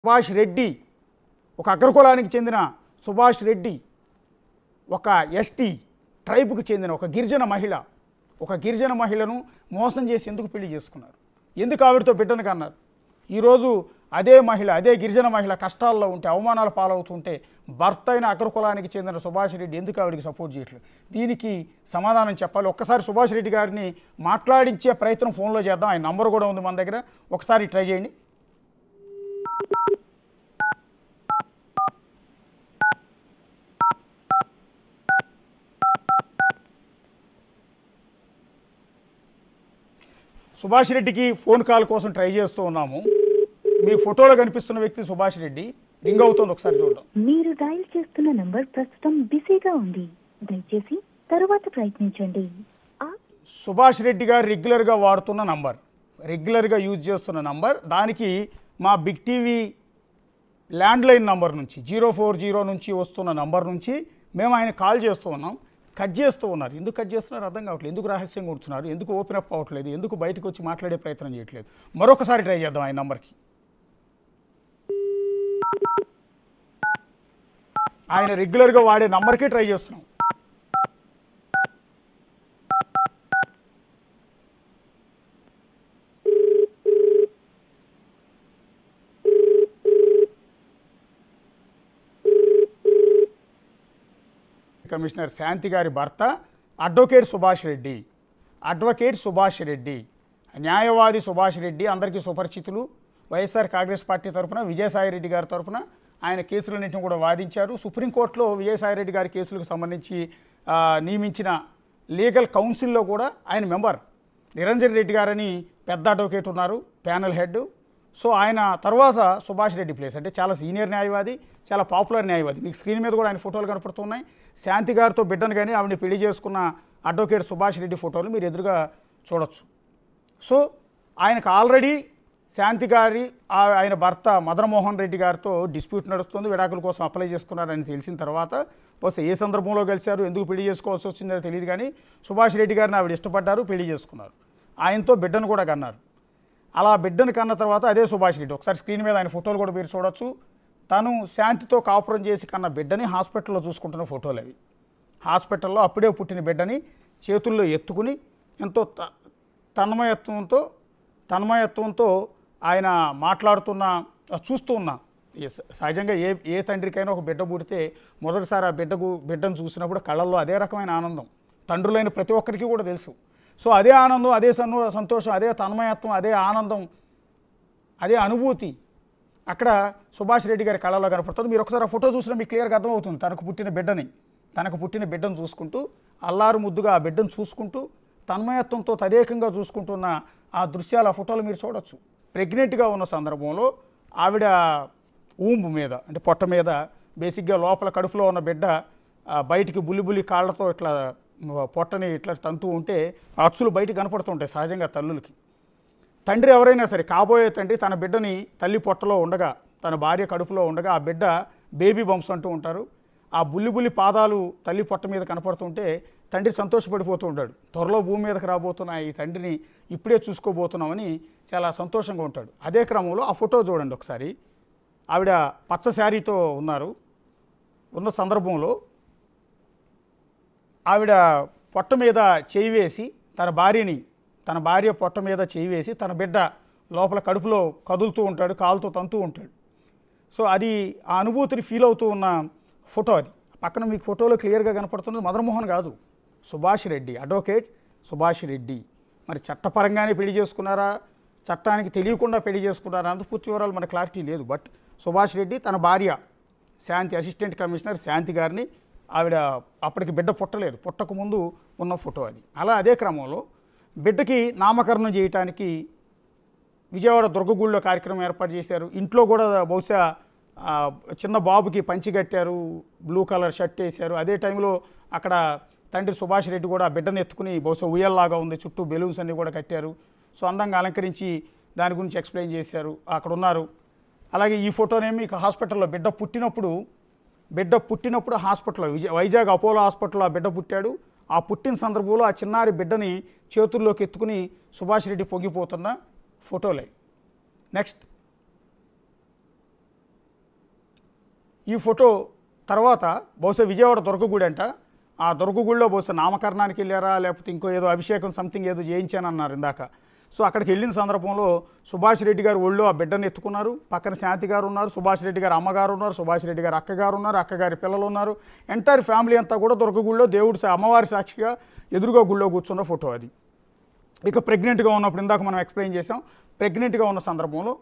సుభాష్ రెడ్డి ఒక అగ్రకులానికి చెందిన సుభాష్ రెడ్డి ఒక ఎస్టీ ట్రైబ్కి చెందిన ఒక గిరిజన మహిళ ఒక గిరిజన మహిళను మోసం చేసి ఎందుకు పెళ్లి చేసుకున్నారు ఎందుకు ఆవిడతో బిడ్డను కన్నారు ఈరోజు అదే మహిళ అదే గిరిజన మహిళ కష్టాల్లో ఉంటే అవమానాలు పాలవుతుంటే భర్త అయిన అగ్రకులానికి చెందిన సుభాష్ రెడ్డి ఎందుకు ఆవిడకి సపోర్ట్ చేయట్లేదు దీనికి సమాధానం చెప్పాలి ఒక్కసారి సుభాష్ రెడ్డి గారిని మాట్లాడించే ప్రయత్నం ఫోన్లో చేద్దాం ఆయన నంబర్ కూడా ఉంది మన దగ్గర ఒకసారి ట్రై చేయండి సుభాష్ రెడ్డికి ఫోన్ కాల్ కోసం ట్రై చేస్తూ ఉన్నాము మీ ఫోటోలో కనిపిస్తున్న వ్యక్తి సుభాష్ రెడ్డి రింగ్ అవుతుంది ఒకసారి చూద్దాం మీరు డయల్ చేస్తున్న నంబర్ ప్రస్తుతం బిజీగా ఉంది దయచేసి తరువాత ప్రయత్నించండి ఆ సుభాష్ రెడ్డి గారు రెగ్యులర్గా వాడుతున్న నంబర్ రెగ్యులర్గా యూజ్ చేస్తున్న నంబర్ దానికి మా బిగ్ టీవీ ల్యాండ్లైన్ నంబర్ నుంచి జీరో ఫోర్ జీరో నుంచి వస్తున్న నంబర్ నుంచి మేము ఆయన కాల్ చేస్తూ ఉన్నాం కట్ చేస్తూ ఉన్నారు ఎందుకు కట్ చేస్తున్నారు అర్థం కావట్లేదు ఎందుకు రహస్యంగా ఉంటున్నారు ఎందుకు ఓపెన్ అప్ అవ్వట్లేదు ఎందుకు బయటకు వచ్చి మాట్లాడే ప్రయత్నం చేయట్లేదు మరొకసారి ట్రై చేద్దాం ఆయన నంబర్కి ఆయన రెగ్యులర్గా వాడే నంబర్కే ట్రై చేస్తున్నాం కమిషనర్ శాంతి గారి భర్త అడ్వకేట్ సుభాష్ రెడ్డి అడ్వకేట్ సుభాష్ రెడ్డి న్యాయవాది సుభాష్ రెడ్డి అందరికీ సుపరిచితులు వైఎస్ఆర్ కాంగ్రెస్ పార్టీ తరఫున విజయసాయి రెడ్డి గారి తరఫున ఆయన కేసులన్నింటిని కూడా వాదించారు సుప్రీంకోర్టులో విజయసాయి రెడ్డి గారి కేసులకు సంబంధించి ఆ, నియమించిన లీగల్ కౌన్సిల్లో కూడా ఆయన మెంబర్ నిరంజన్ రెడ్డి గారని పెద్ద అడ్వకేట్ ఉన్నారు ప్యానల్ హెడ్ సో ఆయన తర్వాత సుభాష్ రెడ్డి ప్లేస్ అంటే చాలా సీనియర్ న్యాయవాది చాలా పాపులర్ న్యాయవాది మీకు స్క్రీన్ మీద కూడా ఆయన ఫోటోలు కనపడుతున్నాయి శాంతి గారితో బిడ్డను కానీ ఆవిడని పెళ్లి చేసుకున్న అడ్వకేట్ సుభాష్ రెడ్డి ఫోటోలు మీరు ఎదురుగా చూడొచ్చు సో ఆయనకు ఆల్రెడీ శాంతి గారి ఆ- ఆయన భర్త మదనమోహన్ రెడ్డి గారితో డిస్ప్యూట్ నడుస్తుంది విడాకుల కోసం అప్లై చేసుకున్నారని తెలిసిన తర్వాత బహుశా ఏ సందర్భంలో కలిశారు ఎందుకు పెళ్లి చేసుకోవాల్సి వచ్చిందో తెలియదు కానీ సుభాష్ రెడ్డి గారిని ఆవిడ ఇష్టపడ్డారు పెళ్లి చేసుకున్నారు ఆయనతో బిడ్డను కూడా కన్నారు అలా బిడ్డను కన్న తర్వాత అదే సుభాష్ రెడ్డి ఒకసారి స్క్రీన్ మీద ఆయన ఫోటోలు కూడా మీరు చూడొచ్చు తను శాంతితో కాపురం చేసి కన్న బిడ్డని హాస్పిటల్లో చూసుకుంటున్న ఫోటోలు అవి హాస్పిటల్లో అప్పుడే పుట్టిన బిడ్డని చేతుల్లో ఎత్తుకుని ఎంతో త- తన్మయత్వంతో తన్మయత్వంతో ఆయన మాట్లాడుతున్న చూస్తూ ఉన్నా ఈ స- సహజంగా ఏ ఏ తండ్రికైనా ఒక బిడ్డ పుడితే మొదటిసారి ఆ బిడ్డకు బిడ్డను చూసినప్పుడు కళ్ళల్లో అదే రకమైన ఆనందం తండ్రులైన ప్రతి ఒక్కరికి కూడా తెలుసు సో అదే ఆనందం అదే సన్ను సంతోషం అదే తన్మయత్వం అదే ఆనందం అదే అనుభూతి అక్కడ సుభాష్ రెడ్డి గారి కళలో కనపడుతుంది మీరు ఒకసారి ఆ ఫోటో చూసినా మీకు క్లియర్గా అర్థమవుతుంది తనకు పుట్టిన బిడ్డని తనకు పుట్టిన బిడ్డను చూసుకుంటూ అల్లారు ముద్దుగా ఆ బిడ్డను చూసుకుంటూ తన్మయత్వంతో తదేకంగా చూసుకుంటున్న ఆ దృశ్యాలు ఆ ఫోటోలు మీరు చూడొచ్చు ప్రెగ్నెంట్గా ఉన్న సందర్భంలో ఆవిడ ఊంబు మీద అంటే పొట్ట మీద బేసిక్గా లోపల కడుపులో ఉన్న బిడ్డ ఆ, బయటికి బుల్లి బుల్లి కాళ్ళతో ఇట్లా మ, పొట్టని ఇట్లా తంతూ ఉంటే ఆ అచ్చులు బయటికి కనపడుతుంటాయి సహజంగా తల్లులకి తండ్రి ఎవరైనా సరే కాబోయే తండ్రి తన బిడ్డని తల్లి పొట్టలో ఉండగా తన భార్య కడుపులో ఉండగా ఆ బిడ్డ బేబీ బంప్స్ అంటూ ఉంటారు ఆ బుల్లి బుల్లి పాదాలు తల్లి పొట్ట మీద కనపడుతుంటే తండ్రి సంతోషపడిపోతూ ఉంటాడు త్వరలో భూమి మీదకి రాబోతున్న ఈ తండ్రిని ఇప్పుడే చూసుకోబోతున్నామని చాలా సంతోషంగా ఉంటాడు అదే క్రమంలో ఆ ఫోటో చూడండి ఒకసారి ఆవిడ పచ్చ శారీతో ఉన్నారు ఉన్న సందర్భంలో ఆవిడ పొట్ట మీద చేయి వేసి తన భార్యని తన భార్య పొట్ట మీద చేయి వేసి తన బిడ్డ లోపల కడుపులో కదులుతూ ఉంటాడు కాలుతో తంతూ ఉంటాడు సో అది ఆ అనుభూతిని ఫీల్ అవుతూ ఉన్న ఫోటో అది పక్కన మీకు ఫోటోలో క్లియర్గా కనపడుతున్నది మదన్మోహన్ కాదు సుభాష్ రెడ్డి అడ్వకేట్ సుభాష్ రెడ్డి మరి చట్టపరంగానే పెళ్లి చేసుకున్నారా చట్టానికి తెలియకుండా పెళ్లి చేసుకున్నారా అంత పూర్తి వివరాలు మన క్లారిటీ లేదు బట్ సుభాష్ రెడ్డి తన భార్య శాంతి అసిస్టెంట్ కమిషనర్ శాంతి గారిని ఆవిడ అప్పటికి బిడ్డ పుట్టలేదు పుట్టక ముందు ఉన్న ఫోటో అది అలా అదే క్రమంలో బిడ్డకి నామకరణం చేయటానికి విజయవాడ దుర్గగూళ్ళలో కార్యక్రమం ఏర్పాటు చేశారు ఇంట్లో కూడా బహుశా ఆ, చిన్న బాబుకి పంచి కట్టారు బ్లూ కలర్ షర్ట్ వేశారు అదే టైంలో అక్కడ తండ్రి సుభాష్ రెడ్డి కూడా ఆ బిడ్డను ఎత్తుకుని బహుశా ఉయ్యల్లాగా ఉంది చుట్టూ బెలూన్స్ అన్నీ కూడా కట్టారు సో అందంగా అలంకరించి దాని గురించి ఎక్స్ప్లెయిన్ చేశారు అక్కడ ఉన్నారు అలాగే ఈ ఫోటోనేమి ఇక హాస్పిటల్లో బిడ్డ పుట్టినప్పుడు బిడ్డ పుట్టినప్పుడు హాస్పిటల్లో విజయ వైజాగ్ అపోలో హాస్పిటల్లో ఆ బిడ్డ పుట్టాడు ఆ పుట్టిన సందర్భంలో ఆ చిన్నారి బిడ్డని చేతుల్లోకి ఎత్తుకుని సుభాష్ రెడ్డి పొంగిపోతున్న ఫోటోలే నెక్స్ట్ ఈ ఫోటో తర్వాత బహుశా విజయవాడ దుర్గగుడి అంట ఆ దుర్గగుడిలో బహుశా నామకరణానికి వెళ్ళారా లేకపోతే ఇంకో ఏదో అభిషేకం సంథింగ్ ఏదో చేయించానన్నారు ఇందాక సో అక్కడికి వెళ్ళిన సందర్భంలో సుభాష్ రెడ్డి గారు ఒళ్ళో ఆ బిడ్డను ఎత్తుకున్నారు పక్కన శాంతి గారు ఉన్నారు సుభాష్ రెడ్డి గారు అమ్మగారు ఉన్నారు సుభాష్ రెడ్డి గారు అక్కగారు ఉన్నారు అక్కగారి పిల్లలు ఉన్నారు ఎంటైర్ ఫ్యామిలీ అంతా కూడా దుర్గగుడిలో దేవుడు సా- అమ్మవారి సాక్షిగా ఎదురుగా గుళ్ళో కూర్చున్న ఫోటో అది ఇక ప్రెగ్నెంట్గా ఉన్నప్పుడు ఇందాక మనం ఎక్స్ప్లెయిన్ చేసాం ప్రెగ్నెంట్గా ఉన్న సందర్భంలో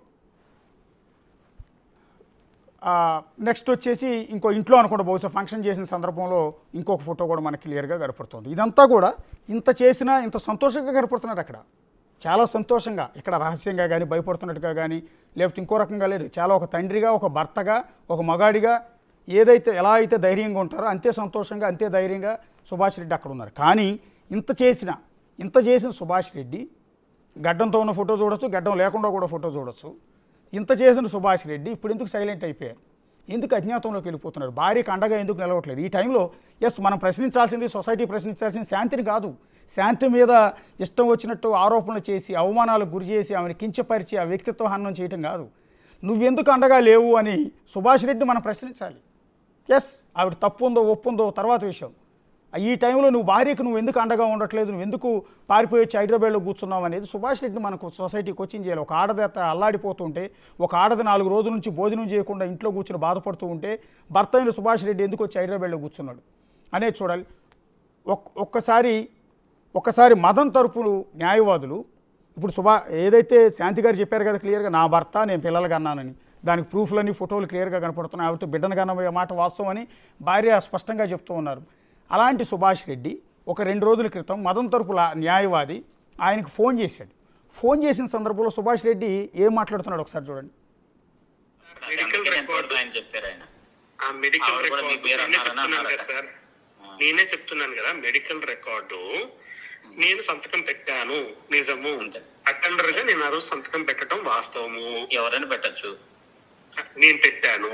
నెక్స్ట్ వచ్చేసి ఇంకో ఇంట్లో అనుకుంటా బహుశా ఫంక్షన్ చేసిన సందర్భంలో ఇంకొక ఫోటో కూడా మనకి క్లియర్గా కనపడుతుంది ఇదంతా కూడా ఇంత చేసినా ఇంత సంతోషంగా కనపడుతున్నారు అక్కడ చాలా సంతోషంగా ఇక్కడ రహస్యంగా కానీ భయపడుతున్నట్టుగా కానీ లేకపోతే ఇంకో రకంగా లేదు చాలా ఒక తండ్రిగా ఒక భర్తగా ఒక మగాడిగా ఏదైతే ఎలా అయితే ధైర్యంగా ఉంటారో అంతే సంతోషంగా అంతే ధైర్యంగా సుభాష్ రెడ్డి అక్కడ ఉన్నారు కానీ ఇంత చేసిన ఇంత చేసిన సుభాష్ రెడ్డి గడ్డంతో ఉన్న ఫోటో చూడొచ్చు గడ్డం లేకుండా కూడా ఫోటో చూడొచ్చు ఇంత చేసిన సుభాష్ రెడ్డి ఇప్పుడు ఎందుకు సైలెంట్ అయిపోయారు ఎందుకు అజ్ఞాతంలోకి వెళ్ళిపోతున్నారు భార్యకు అండగా ఎందుకు నిలవట్లేదు ఈ టైంలో ఎస్ మనం ప్రశ్నించాల్సింది సొసైటీ ప్రశ్నించాల్సింది శాంతిని కాదు శాంతి మీద ఇష్టం వచ్చినట్టు ఆరోపణలు చేసి అవమానాలకు గురి చేసి ఆమెను కించపరిచి ఆ వ్యక్తిత్వ హననం చేయటం కాదు నువ్వెందుకు అండగా లేవు అని సుభాష్ రెడ్డి మనం ప్రశ్నించాలి ఎస్ ఆవిడ తప్పు ఉందో ఒప్పు ఉందో తర్వాత విషయం ఈ టైంలో నువ్వు భార్యకు నువ్వు ఎందుకు అండగా ఉండట్లేదు నువ్వు ఎందుకు పారిపోయి వచ్చి హైదరాబాద్లో కూర్చున్నావు అనేది సుభాష్ రెడ్డి మనకు సొసైటీ కోచింగ్ చేయాలి ఒక ఆడది అత్త అల్లాడిపోతుంటే ఒక ఆడది నాలుగు రోజుల నుంచి భోజనం చేయకుండా ఇంట్లో కూర్చుని బాధపడుతూ ఉంటే భర్త అయిన సుభాష్ రెడ్డి ఎందుకు వచ్చి హైదరాబాద్లో కూర్చున్నాడు అనేది చూడాలి ఒక్ ఒక్కసారి ఒక్కసారి మదన్ తరపు న్యాయవాదులు ఇప్పుడు సుభా ఏదైతే శాంతి గారు చెప్పారు కదా క్లియర్గా నా భర్త నేను పిల్లలు కన్నానని దానికి ప్రూఫ్లన్నీ ఫోటోలు క్లియర్గా కనపడుతున్నాయి ఆవిడతో బిడ్డను కనబోయే మాట వాస్తవం అని భార్య స్పష్టంగా చెప్తూ ఉన్నారు అలాంటి సుభాష్ రెడ్డి ఒక రెండు రోజుల క్రితం మదన్ తరపు లా- న్యాయవాది ఆయనకు ఫోన్ చేశాడు ఫోన్ చేసిన సందర్భంలో సుభాష్ రెడ్డి ఏం మాట్లాడుతున్నాడు ఒకసారి చూడండి మెడికల్ అందుకే నేను రికార్డ్ చూడను ఆయన చెప్పారు ఆయన ఆ మెడికల్ ఆవిడ కూడా మీ రికార్డు పేరు నేనే అన్నారని చెప్తున్నాను అన్నారట. కదా సార్ నేనే చెప్తున్నాను కదా మెడికల్ రికార్డు నేను సంతకం పెట్టాను నిజము అంతే. అటెండర్ గా నేను ఆ రోజు సంతకం పెట్టడం వాస్తవము ఎవరైనా పెట్టచ్చు నేను పెట్టాను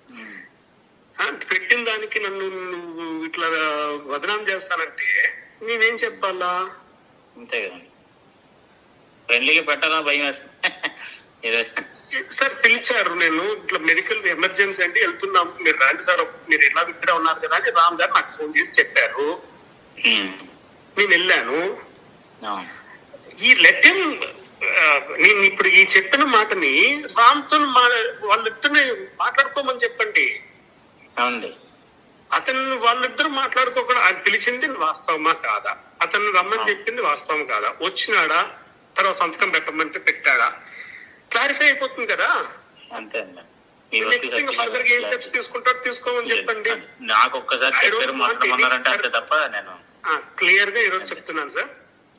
ఆ, పెట్టిన దానికి నన్ను నువ్వు ఇట్లా వదనాం చేస్తానంటే నేనేం చెప్పాలా అంతే కదండి ఫ్రెండ్లీగా పెట్టాలా భయం వేస్తుంది ఏదో సార్ పిలిచారు నేను ఇట్లా మెడికల్ ఎమర్జెన్సీ అంటే వెళ్తున్నాము మీరు రాండి సార్ మీరు ఎలా ఇక్కడ ఉన్నారు కదా అని రామ్ గారు నాకు ఫోన్ చేసి చెప్పారు ఉమ్. నేను వెళ్ళాను అవును. ఈ లెటర్ నేను ఇప్పుడు ఈ చెప్పిన మాటని రామ్తో మా వాళ్ళిద్దరిని మాట్లాడుకోమని చెప్పండి అవునండి అతను వాళ్ళిద్దరు మాట్లాడుకోకుండా ఆయన పిలిచింది వాస్తవమా కాదా అతను రమ్మని చెప్పింది వాస్తవం కాదా వచ్చినాడా తర్వాత సంతకం పెట్టమంటే పెట్టాడా క్లారిఫై అయిపోతుంది కదా అంతే అండి మీ వరకు నెక్స్ట్ ఇంకా ఫర్దర్ గా ఏం స్టెప్స్ తీసుకుంటారో తీసుకోమని చెప్పండి నాకు ఒక్కసారి I don't చెప్పారు want మాట్లాడమన్నారంటే any- అంతే తప్ప నేను క్లియర్ గా ఈరోజు చెప్తున్నాను sir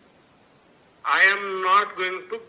I'm not going to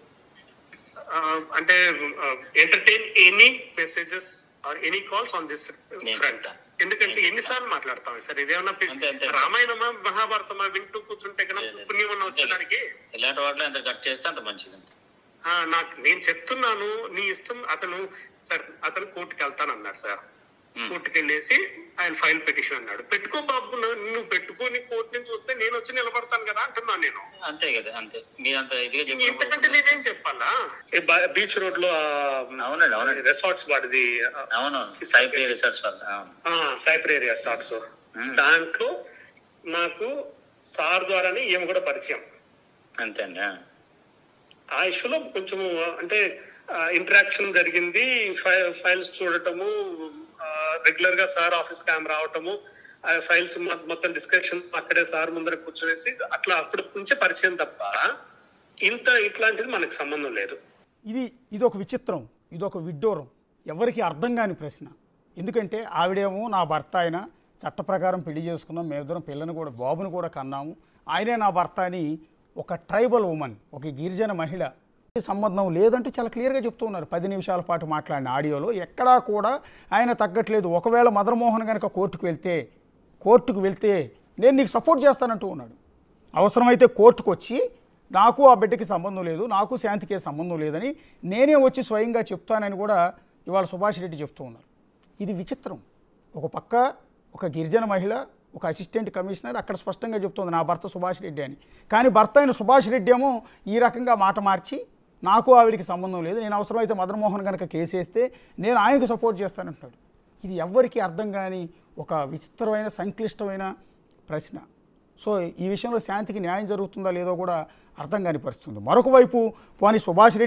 అంటే entertain any messages or any calls on this నేను ఫ్రంట్ చెప్తాను. ఎందుకంటే ఎన్నిసార్లు మాట్లాడతాం సార్ ఇదేమన్నా పి- అంతే, అంతే. రామాయణమా మహాభారతమా వింటూ కూర్చుంటే కన్నా లేదు. పుణ్యం అన్న వచ్చేదానికి ఇలాంటి వాటిలో ఎంత కట్ చేస్తే అంత మంచిది ఆ, నాకు నేను చెప్తున్నాను నీ ఇష్టం అతను సార్ అతను కోర్టుకి వెళ్తానన్నాడు సార్ ఉమ్. కోర్టుకి వెళ్ళేసి ఆయన ఫైల్ పిటిషన్ అన్నాడు పెట్టుకో బాబు నా- నువ్వు పెట్టుకొని కోర్టు నుంచి వస్తే నేను వచ్చి నిలబడతాను కదా అంటున్నాను నేను అంతే కదా అంతే మీరంత ఇదిగా ఇంతకంటే చెప్పినప్పుడు నేనేం చెప్పాలా బీచ్ రోడ్ లో అవునండి అవునండి రిసార్ట్స్ వాడిది అవును సైప్రీ రిసర్చ్ వల్ల అవును సైప్రేర్ రిసార్ట్స్ ఉమ్. దాంట్లో నాకు సార్ ద్వారానే ఈమె కూడా పరిచయం అంతే అండి ఆ. ఆ ఇష్యూలో కొంచెం అంటే ఇంటరాక్షన్ జరిగింది ఫై- ఫైల్స్ చూడటము రెగ్యులర్ గా సార్ ఆఫీస్ క్యామ్ రావటము ఆ ఫైల్స్ మొ- మొత్తం డిస్కషన్ అక్కడే సార్ ముందర కూర్చొనేసి అట్లా అప్పటి నుంచే పరిచయం తప్ప ఇంత ఇట్లాంటిది మనకు సంబంధం లేదు ఇది ఇది ఒక విచిత్రం ఇది ఒక విడ్డూరం ఎవరికి అర్థం కాని ప్రశ్న ఎందుకంటే ఆవిడేమో నా భర్త ఆయన చట్ట ప్రకారం పెళ్లి చేసుకున్నాం మేమిద్దరం పిల్లని కూడా బాబుని కూడా కన్నాము ఆయనే నా భర్త అని ఒక ట్రైబల్ ఉమెన్ ఒక గిరిజన మహిళ సంబంధం లేదంటే చాలా క్లియర్గా చెప్తూ ఉన్నారు పది నిమిషాల పాటు మాట్లాడిన ఆడియోలో ఎక్కడా కూడా ఆయన తగ్గట్లేదు ఒకవేళ మదన్మోహన్ కనుక కోర్టుకు వెళ్తే కోర్టుకు వెళ్తే నేను నీకు సపోర్ట్ చేస్తానంటూ ఉన్నాడు అవసరమైతే కోర్టుకు వచ్చి నాకు ఆ బిడ్డకి సంబంధం లేదు నాకు శాంతికి సంబంధం లేదని నేనే వచ్చి స్వయంగా చెప్తానని కూడా ఇవాళ సుభాష్ రెడ్డి చెప్తూ ఉన్నారు ఇది విచిత్రం ఒక పక్క ఒక గిరిజన మహిళ ఒక అసిస్టెంట్ కమిషనర్ అక్కడ స్పష్టంగా చెప్తుంది నా భర్త సుభాష్ రెడ్డి అని కానీ భర్త అయిన సుభాష్ రెడ్డి ఏమో ఈ రకంగా మాట మార్చి నాకు ఆవిడికి సంబంధం లేదు నేను అవసరమైతే మదన్మోహన్ కనుక కేసు వేస్తే నేను ఆయనకు సపోర్ట్ చేస్తానంటున్నాడు ఇది ఎవ్వరికీ అర్థం కాని ఒక విచిత్రమైన సంక్లిష్టమైన ప్రశ్న సో ఈ విషయంలో శాంతికి న్యాయం జరుగుతుందా లేదో కూడా అర్థం కాని పరిస్థితుంది మరొక వైపు పోనీ సుభాష్ రెడ్డి